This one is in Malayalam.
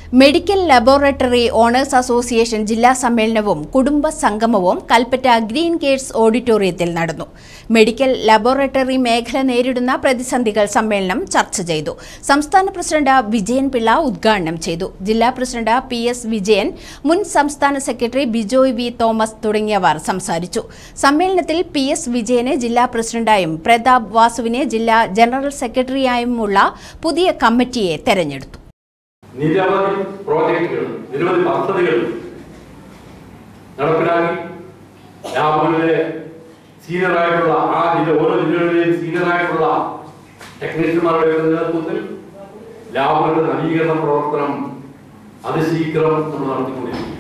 മെഡിക്കൽ ലബോറട്ടറി ഓണേഴ്സ് അസോസിയേഷൻ ജില്ലാ സമ്മേളനവും കുടുംബ സംഗമവും കൽപ്പറ്റ ഗ്രീൻ ഗേറ്റ്സ് ഓഡിറ്റോറിയത്തിൽ നടന്നു മെഡിക്കൽ ലബോറട്ടറി മേഖല നേരിടുന്ന പ്രതിസന്ധികൾ സമ്മേളനം ചർച്ച ചെയ്തു സംസ്ഥാന പ്രസിഡന്റ് വിജയൻ പിള്ള ഉദ്ഘാടനം ചെയ്തു ജില്ലാ പ്രസിഡന്റ് പി എസ് വിജയൻ മുൻ സംസ്ഥാന സെക്രട്ടറി ബിജോയ് വി തോമസ് തുടങ്ങിയവർ സംസാരിച്ചു സമ്മേളനത്തിൽ പി എസ് വിജയനെ ജില്ലാ പ്രസിഡന്റായും പ്രതാപ് വാസുവിനെ ജില്ലാ ജനറൽ സെക്രട്ടറിയായുമുള്ള പുതിയ കമ്മിറ്റിയെ തെരഞ്ഞെടുത്തു നിരവധി പ്രോജക്റ്റുകൾ നിരവധി പദ്ധതികൾ നടപ്പിലാക്കി ലാബുകളിലെ സീനിയറായിട്ടുള്ള ആ ജില്ല ഓരോ ജില്ലകളിലെയും സീനിയറായിട്ടുള്ള ടെക്നീഷ്യന്മാരുടെ നേതൃത്വത്തിൽ ലാബുകളുടെ നവീകരണ പ്രവർത്തനം അതിശീഘ്രം നമ്മൾ നടത്തിക്കൊണ്ടിരിക്കും